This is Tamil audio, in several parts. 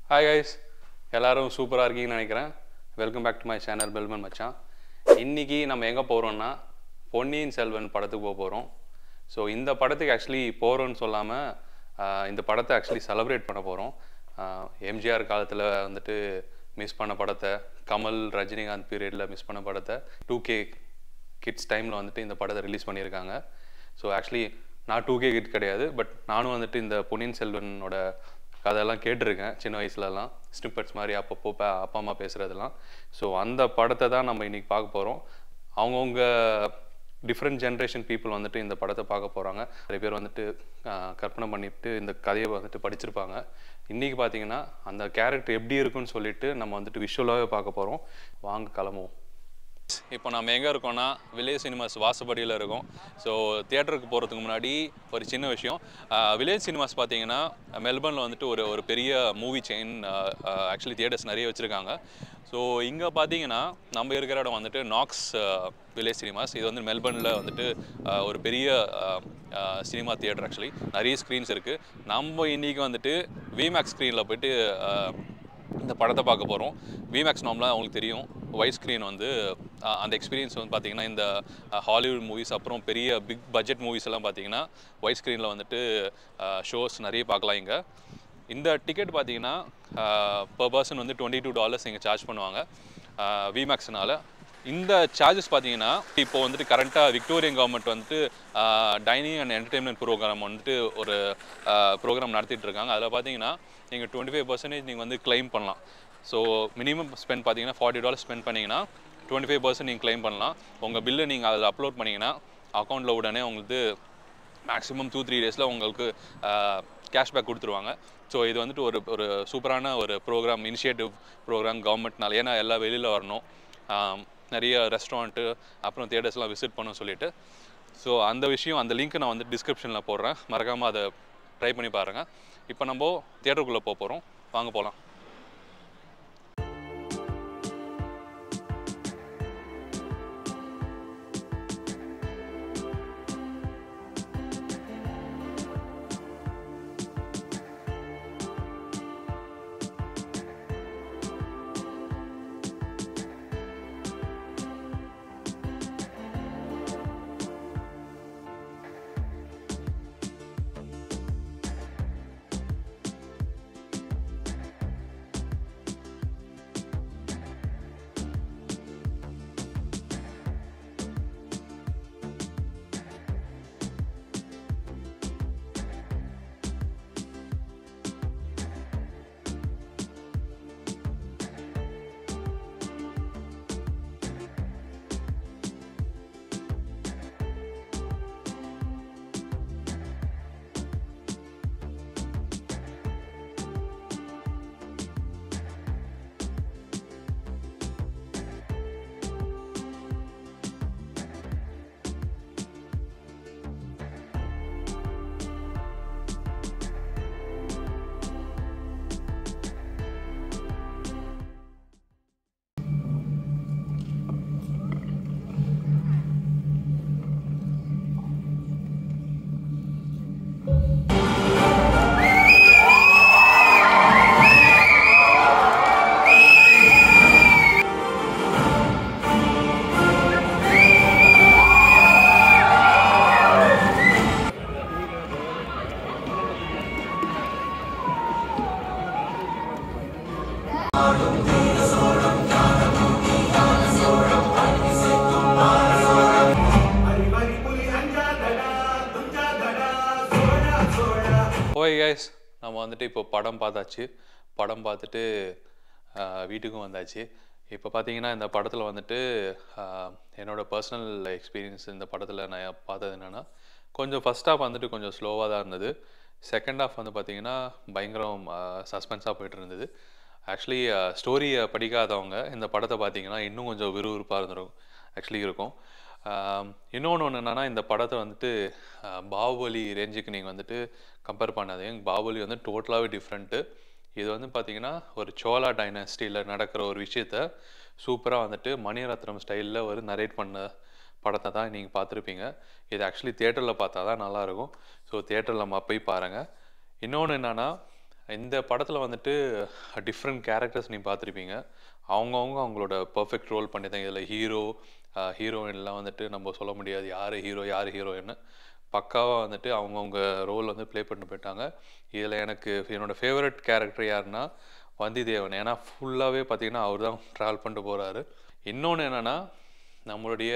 ஹாய் கைஸ் எல்லாரும் சூப்பராக இருக்கீங்கன்னு நினைக்கிறேன் welcome back to my channel பெல்மன் மச்சான் இன்னைக்கு நம்ம எங்கே போகிறோம்னா பொன்னியின் செல்வன் படத்துக்கு போக போகிறோம் ஸோ இந்த படத்துக்கு ஆக்சுவலி போகிறோன்னு சொல்லாமல் இந்த படத்தை ஆக்சுவலி செலிப்ரேட் பண்ண போகிறோம் எம்ஜிஆர் காலத்தில் வந்துட்டு மிஸ் பண்ண படத்தை கமல் ரஜினிகாந்த் பீரியடில் மிஸ் பண்ண படத்தை டூ கே கிட்ஸ் டைமில் வந்துட்டு இந்த படத்தை ரிலீஸ் பண்ணியிருக்காங்க ஸோ ஆக்சுவலி நான் டூ கே கிட் கிடையாது பட் நானும் வந்துட்டு இந்த பொன்னியின் செல்வனோட கதையெல்லாம் கேட்டிருக்கேன் சின்ன வயசுலலாம் ஸ்னிப்பட்ஸ் மாதிரி அப்பப்போ பா அப்பா அம்மா பேசுகிறதெல்லாம் ஸோ அந்த படத்தை தான் நம்ம இன்னைக்கு பார்க்க போகிறோம் அவங்கவுங்க டிஃப்ரெண்ட் ஜென்ரேஷன் பீப்புள் வந்துட்டு இந்த படத்தை பார்க்க போகிறாங்க நிறைய பேர் வந்துட்டு ஆஹ், கற்பனை பண்ணிட்டு இந்த கதையை வந்துட்டு படிச்சிருப்பாங்க இன்றைக்கி பார்த்தீங்கன்னா அந்த கேரக்டர் எப்படி இருக்குன்னு சொல்லிட்டு நம்ம வந்துட்டு விஷுவலாகவே பார்க்க போகிறோம் வாங்க கிளம்புவோம் இப்போ நம்ம எங்கே இருக்கோம்னா வில்லேஜ் சினிமாஸ் வாசப்படியில் இருக்கோம் ஸோ தியேட்டருக்கு போகிறதுக்கு முன்னாடி ஒரு சின்ன விஷயம் வில்லேஜ் சினிமாஸ் பார்த்தீங்கன்னா மெல்பர்னில் வந்துட்டு ஒரு ஒரு பெரிய மூவி செயின் ஆக்சுவலி தியேட்டர்ஸ் நிறைய வச்சுருக்காங்க ஸோ இங்கே பார்த்தீங்கன்னா நம்ம இருக்கிற இடம் வந்துட்டு நாக்ஸ் வில்லேஜ் சினிமாஸ் இது வந்து மெல்பர்னில் வந்துட்டு ஆஹ், ஒரு பெரிய சினிமா தியேட்டர் ஆக்சுவலி நிறைய ஸ்க்ரீன்ஸ் இருக்குது நம்ம இன்றைக்கி வந்துட்டு விமேக்ஸ் ஸ்க்ரீனில் போயிட்டு ஆஹ், இந்த படத்தை பார்க்க போகிறோம் விமேக்ஸ் நார்மலாக அவங்களுக்கு தெரியும் ஒயிட் ஸ்க்ரீன் வந்து அஹ், அந்த எக்ஸ்பீரியன்ஸ் வந்து பார்த்தீங்கன்னா இந்த ஹாலிவுட் மூவிஸ் அப்புறம் பெரிய பிக் பட்ஜெட் மூவிஸ் எல்லாம் பார்த்தீங்கன்னா ஒயிட் ஸ்க்ரீனில் வந்துட்டு ஷோஸ் நிறைய பார்க்கலாம் இங்கே இந்த டிக்கெட் பார்த்தீங்கன்னா பர் பர்சன் வந்து டுவெண்ட்டி டூ டாலர்ஸ் இங்கே சார்ஜ் பண்ணுவாங்க விமேக்ஸ்னால இந்த சார்ஜஸ் பார்த்தீங்கன்னா இப்போ வந்துட்டு கரண்ட்டாக விக்டோரியன் கவர்மெண்ட் வந்துட்டு டைனிங் அண்ட் என்டர்டெயின்மெண்ட் ப்ரோக்ராம் வந்துட்டு ஒரு ப்ரோக்ராம் நடத்திட்டு இருக்காங்க அதில் பார்த்தீங்கன்னா நீங்கள் டுவெண்ட்டி ஃபைவ் பர்சன்டேஜ் நீங்கள் வந்து claim பண்ணலாம் ஸோ மினிமம் ஸ்பெண்ட் பார்த்தீங்கன்னா ஃபார்ட்டி டாலர் ஸ்பெண்ட் பண்ணிங்கன்னா டுவெண்ட்டி ஃபைவ் பர்சன்ட் நீங்கள் claim பண்ணலாம் உங்கள் பில்லை நீங்கள் அதில் அப்லோட் பண்ணிங்கன்னா அக்கௌண்ட்டில் உடனே உங்களுக்கு மேக்ஸிமம் டூ த்ரீ டேஸில் உங்களுக்கு கேஷ்பேக் கொடுத்துருவாங்க ஸோ இது வந்துட்டு ஒரு ஒரு சூப்பரான ஒரு ப்ரோக்ராம் இனிஷியேட்டிவ் ப்ரோக்ராம் கவர்மெண்ட்னால ஏன்னா எல்லாம் வெளியில் வரணும் ஆம், நிறைய ரெஸ்டாரண்ட்டு அப்புறம் தியேட்டர்ஸ்லாம் விசிட் பண்ண சொல்லிட்டு ஸோ அந்த விஷயம் அந்த லிங்க் நான் வந்து டிஸ்கிரிப்ஷனில் போடுறேன் மறக்காமல் அதை ட்ரை பண்ணி பாருங்கள் இப்போ நம்ம தியேட்டருக்குள்ளே போக போகிறோம் வாங்க போகலாம் ஓய் கைஸ் நம்ம வந்துட்டு இப்போ படம் பார்த்தாச்சு படம் பார்த்துட்டு ஆஹ், வீட்டுக்கும் வந்தாச்சு இப்போ பார்த்தீங்கன்னா இந்த படத்தில் வந்துட்டு ஆஹ், என்னோட பர்சனல் எக்ஸ்பீரியன்ஸ் இந்த படத்தில் நான் பார்த்தது என்னென்னா கொஞ்சம் ஃபஸ்ட் ஹாஃப் வந்துட்டு கொஞ்சம் ஸ்லோவாக தான் இருந்தது செகண்ட் ஹாஃப் வந்து பார்த்தீங்கன்னா பயங்கரம் சஸ்பென்ஸாக போயிட்டு இருந்தது ஆக்சுவலி ஸ்டோரியை படிக்காதவங்க இந்த படத்தை பார்த்தீங்கன்னா இன்னும் கொஞ்சம் விறுவிறுப்பாக இருந்துரும் ஆக்சுவலி இருக்கும் இன்னொன்று ஒன்று என்னென்னா இந்த படத்தை வந்துட்டு ஆஹ், பாகுபலி ரேஞ்சுக்கு நீங்கள் வந்துட்டு கம்பேர் பண்ணாதீங்க பாகுபலி வந்து டோட்டலாகவே டிஃப்ரெண்ட்டு இது வந்து பார்த்தீங்கன்னா ஒரு சோலா டைனஸ்டியில் நடக்கிற ஒரு விஷயத்த சூப்பராக வந்துட்டு மணிரத்னம் ஸ்டைலில் ஒரு நரேட் பண்ண படத்தை தான் நீங்கள் பார்த்துருப்பீங்க இது ஆக்சுவலி தியேட்டரில் பார்த்தா தான் நல்லாயிருக்கும் ஸோ தியேட்டரில் நம்ம போய் பாருங்கள் இன்னொன்று என்னென்னா இந்த படத்தில் வந்துட்டு டிஃப்ரெண்ட் கேரக்டர்ஸ் நீ பார்த்துருப்பீங்க அவங்கவுங்க அவங்களோட பர்ஃபெக்ட் ரோல் பண்ணியிருந்தாங்க இதில் ஹீரோ ஹீரோயின்லாம் வந்துட்டு நம்ம சொல்ல முடியாது யார் ஹீரோ யார் ஹீரோயின்னு பக்காவாக வந்துட்டு அவங்கவுங்க ரோல் வந்து ப்ளே பண்ணிட்டு போயிட்டாங்க இதில் எனக்கு என்னோடய ஃபேவரட் கேரக்டர் யாருன்னா வந்திதேவன் ஏன்னா ஃபுல்லாகவே பார்த்தீங்கன்னா அவர் தான் ட்ராவல் பண்ணிட்டு போகிறாரு இன்னொன்று என்னென்னா நம்மளுடைய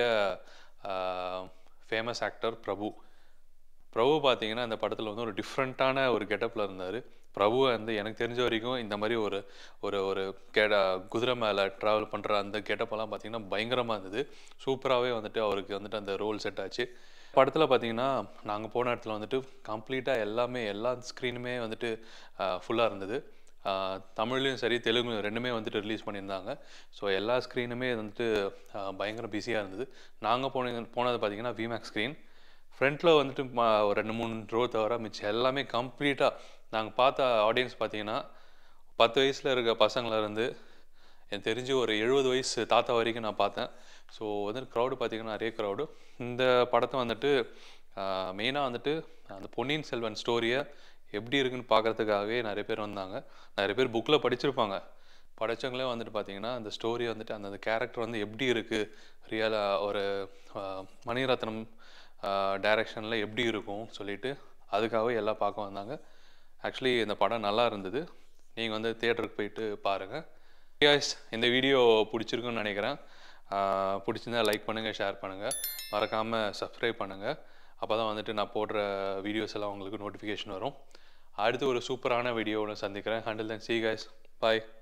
ஃபேமஸ் ஆக்டர் பிரபு பிரபு பார்த்தீங்கன்னா இந்த படத்தில் வந்து ஒரு டிஃப்ரெண்ட்டான ஒரு கெட்டப்பில் இருந்தார் பிரபு வந்து எனக்கு தெரிஞ்ச வரைக்கும் இந்த மாதிரி ஒரு ஒரு ஒரு கெட குதிரை மேலே ட்ராவல் பண்ணுற அந்த கெட்டப்பெல்லாம் பார்த்தீங்கன்னா பயங்கரமாக இருந்தது சூப்பராகவே வந்துட்டு அவருக்கு வந்துட்டு அந்த ரோல் செட் ஆச்சு படத்தில் பார்த்தீங்கன்னா நாங்கள் போன இடத்துல வந்துட்டு கம்ப்ளீட்டாக எல்லாமே எல்லா ஸ்க்ரீனுமே வந்துட்டு ஃபுல்லாக இருந்தது ஆஹ் தமிழ்லையும் சரி தெலுங்குலையும் ரெண்டுமே வந்துட்டு ரிலீஸ் பண்ணியிருந்தாங்க ஸோ எல்லா ஸ்க்ரீனுமே வந்துட்டு ஆஹ் பயங்கர பிஸியாக இருந்தது நாங்கள் போன போனது பார்த்தீங்கன்னா விமேக் ஸ்க்ரீன் ஃப்ரண்ட்டில் வந்துட்டு ம- ஒரு ரெண்டு மூணு ரோ தவிர மிச்சம் எல்லாமே கம்ப்ளீட்டாக நாங்கள் பார்த்த ஆடியன்ஸ் பார்த்தீங்கன்னா பத்து வயசில் இருக்க பசங்கள இருந்து எனக்கு தெரிஞ்சு ஒரு எழுபது வயசு தாத்தா வரைக்கும் நான் பார்த்தேன் ஸோ வந்து க்ரௌடு பார்த்தீங்கன்னா நிறைய க்ரௌடு இந்த படத்தை வந்துட்டு மெயினாக வந்துட்டு அந்த பொன்னியின் செல்வன் ஸ்டோரியை எப்படி இருக்குன்னு பார்க்கறதுக்காகவே நிறைய பேர் வந்தாங்க நிறைய பேர் புக்கில் படிச்சிருப்பாங்க படித்தவங்களே வந்துட்டு பார்த்தீங்கன்னா அந்த ஸ்டோரி வந்துட்டு அந்த கேரக்டர் வந்து எப்படி இருக்குது ரியலாக ஒரு ஆஹ், மணிரத்னம் டைரக்ஷனில் எப்படி இருக்கும் சொல்லிட்டு அதுக்காகவே எல்லாம் பார்க்க வந்தாங்க ஆக்சுவலி இந்த படம் நல்லா இருந்தது நீங்கள் வந்து தியேட்டருக்கு போயிட்டு பாருங்கள் guys இந்த வீடியோ பிடிச்சிருக்குன்னு நினைக்கிறேன் ஆஹ், பிடிச்சிருந்தா லைக் பண்ணுங்கள் ஷேர் பண்ணுங்கள் மறக்காமல் சப்ஸ்கிரைப் பண்ணுங்கள் அப்போ தான் வந்துட்டு நான் போடுற வீடியோஸ் எல்லாம் உங்களுக்கு நோட்டிஃபிகேஷன் வரும் அடுத்து ஒரு சூப்பரான வீடியோவில் சந்திக்கிறேன் ஹண்டில் தன் சி guys பாய்